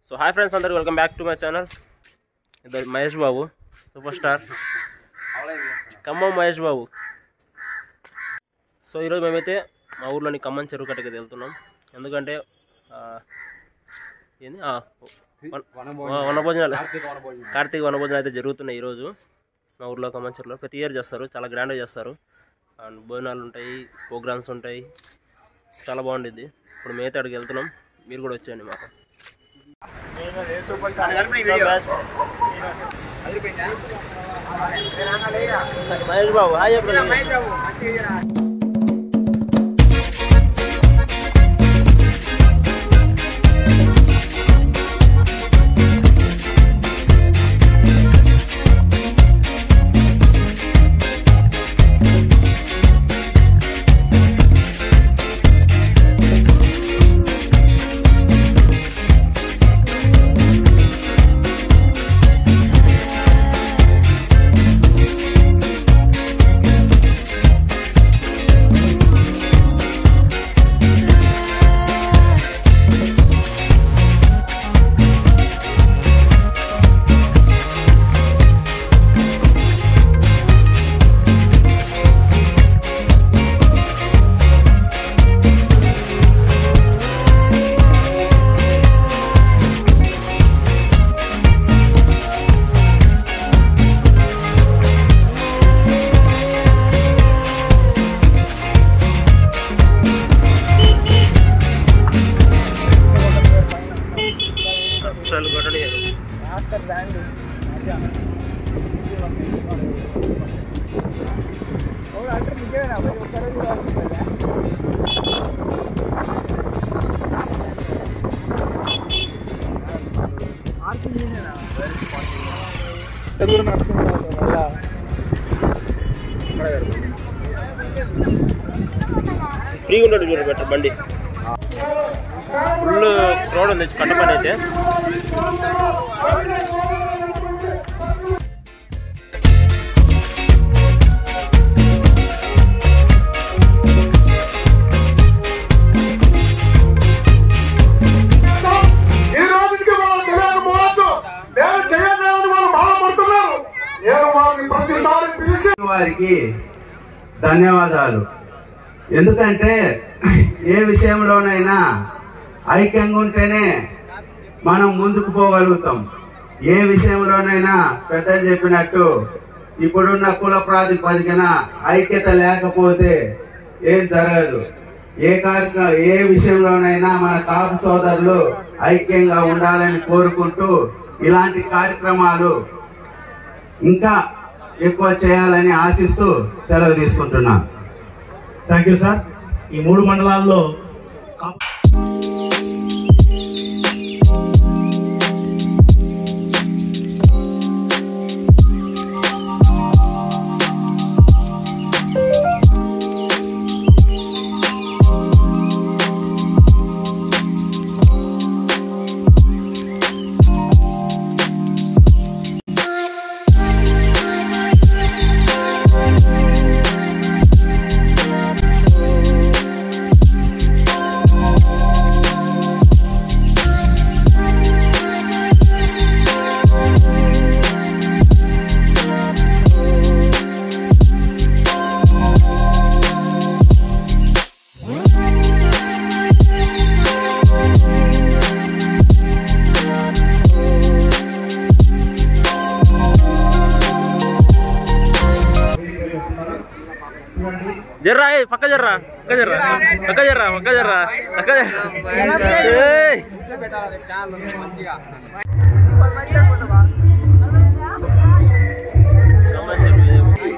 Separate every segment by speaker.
Speaker 1: So hi friends అందరు welcome back to my channel ఇద్దరు Mahesh Babu super star Khammam Mahesh Babu so ఈరోజు మేమైతే మా ఊర్లోని ఖమ్మం చెరువు కట్టకి వెళ్తున్నాం ఎందుకంటే ఆ, ఏంది ఆ, వన- ఆ, వనభోజనాలు కార్తీక వనభోజనాలు అయితే జరుగుతున్నాయి ఈరోజు మా ఊర్లో ఖమ్మం చెరువులో ప్రతి ఇయర్ చేస్తారు చాలా గ్రాండ్గా చేస్తారు అండ్ భోజనాలు ఉంటాయి ప్రోగ్రామ్స్ ఉంటాయి చాలా బాగుండిద్ది ఇప్పుడు మేమైతే అక్కడికి వెళ్తున్నాం మీరు కూడా వచ్చేయండి మాకు మహేష్ బాబు హాయ్ చెప్పండి అస్సలు కొట్టలేదు ఫ్రీగా ఉంటాడు చూడు బెటర్ బండి ఫుల్ క్రౌడ్ ఉంది కట్ట పని అయితే
Speaker 2: ఈ రోజుకి మనం చేయకపోవచ్చు నేను చేయలేదని వాళ్ళు బాధపడుతున్నారు నేను వారిని ప్రతిసారి పిలిచి
Speaker 3: వారికి ధన్యవాదాలు ఎందుకంటే ఏ విషయంలోనైనా ఐక్యంగా ఉంటేనే మనం ముందుకు పోగలుగుతాం ఏ విషయంలోనైనా పెద్దలు చెప్పినట్టు ఇప్పుడున్న కుల ప్రాతిపదికన ఐక్యత లేకపోతే ఏం జరగదు ఏ కార్యక్రమం ఏ విషయంలోనైనా మన కాపు సోదరులు ఐక్యంగా ఉండాలని కోరుకుంటూ ఇలాంటి కార్యక్రమాలు ఇంకా ఎక్కువ చేయాలని ఆశిస్తూ సెలవు తీసుకుంటున్నాను
Speaker 4: థ్యాంక్ యూ సార్ ఈ మూడు మండలాల్లో
Speaker 1: జర్రా ఏ పక్క జర్రా పక్క జర్రా పక్క జర్రా పక్క జర్రా పక్క జర్రా ఏయ్. ఖమ్మం చెరువు ఇది.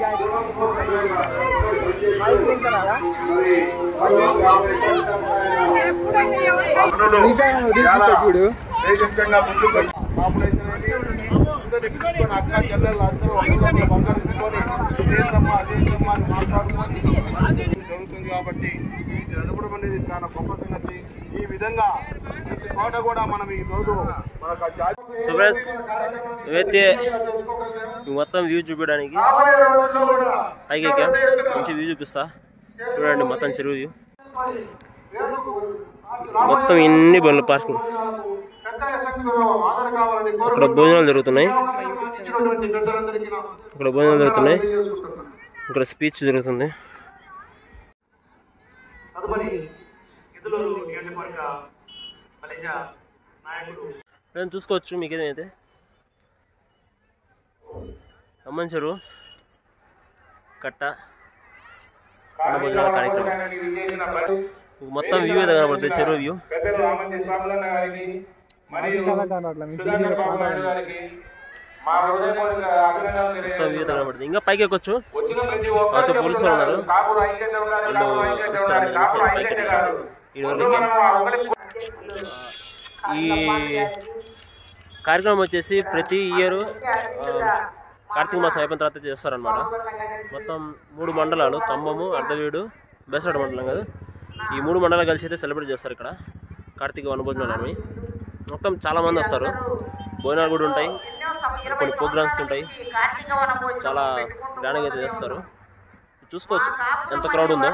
Speaker 2: దేశంగా ముందుకు వచ్చి పాపులేషన్ అనేది అందరినీ పిలుచుకొని అక్క చెల్లెళ్ళు అందరూ ఒకరికొకరు బంగారు ఇచ్చుకొని ఇదేందమ్మా అదేందమ్మా అని మాట్లాడుకొని జరుగుతుంది కాబట్టి ఇది నడపడం అనేది చాలా గొప్ప సంగతి ఈ విధంగా ప్రతి చోట కూడా మనం ఈ రోజు మనకు ఆ జాతీయ
Speaker 1: సో ఫ్రెండ్స్ నువ్వైతే ఈ మొత్తం వ్యూ చూపించడానికి
Speaker 2: రాబోయే రోజుల్లో కూడా
Speaker 1: పైకి ఎక్కాం మంచి వ్యూ చూపిస్తా చూడండి మొత్తం చెరువు వ్యూ మొత్తం ఇన్ని బండ్లు పార్కింగ్
Speaker 2: పెద్ద వెంకయ్య సంఘంలో హాజరు కావాలని
Speaker 1: ఇక్కడ
Speaker 2: కోరుకుంటూ
Speaker 1: భోజనాలు జరుగుతున్నాయి
Speaker 2: ఈ అవకాశం ఇచ్చినటువంటి పెద్దలందరికీ నా
Speaker 1: ఇక్కడ భోజనాలు జరుగుతున్నాయి
Speaker 2: తెలియజేసుకుంటున్నాను.
Speaker 1: ఇక్కడ స్పీచ్ జరుగుతుంది
Speaker 4: తదుపరి గిద్దలూరు నియోజకవర్గ బలిజ నాయకుడు
Speaker 1: నేను చూసుకోవచ్చు మీకు ఏదైతే అమ్మన్ చెరువు కట్ట భోజనాల కార్యక్రమం
Speaker 2: ఇది చేసిన పని
Speaker 1: మీకు మొత్తం వ్యూ అయితే కనబడుతుంది చెరువు వ్యూ
Speaker 2: పెద్దలు ఆమంచి స్వాములన్న గారికి మరియు సుధాకర్ బాబు నాయుడు గారికి మా హృదయపూర్వక అభినందనలు
Speaker 1: మొత్తం వ్యూ అయితే
Speaker 2: తెలియజేస్తున్నాను.
Speaker 1: కనబడుతుంది ఇంకా పైకి ఎక్కొచ్చు
Speaker 2: వచ్చిన ప్రతి
Speaker 1: మాతో
Speaker 2: ఒక్కరు
Speaker 1: పోలీసులు ఉన్నారు.
Speaker 2: కాపులు ఐక్యత ఉండాలి,
Speaker 1: వాళ్ళు
Speaker 2: కాపులు ఐక్యత
Speaker 1: వస్తారు
Speaker 2: ఉండాలి,
Speaker 1: అందరూ
Speaker 2: కాపులు
Speaker 1: కలిసి
Speaker 2: ఐక్యత
Speaker 1: పైకి
Speaker 2: కాదు.
Speaker 1: ఈ వరకు
Speaker 2: ముందు మనం ఆ ఒకరికి
Speaker 1: ఈ కార్యక్రమం వచ్చేసి ప్రతి ఇయర్ కార్తీక మాసం అయిపోయిన తర్వాత చేస్తారనమాట మొత్తం మూడు మండలాలు ఖమ్మము అర్ధవీడు బెసరాడు మండలం కదా ఈ మూడు మండలాలు కలిసి అయితే సెలబ్రేట్ చేస్తారు ఇక్కడ కార్తీక వనభోజనాలు అని మొత్తం చాలా మంది వస్తారు భోజనాలు కూడా ఉంటాయి కొన్ని ప్రోగ్రామ్స్ ఉంటాయి చాలా గ్రాండ్గా అయితే చేస్తారు చూసుకోవచ్చు ఎంత క్రౌడ్ ఉందో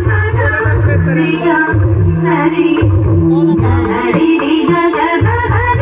Speaker 5: Sari,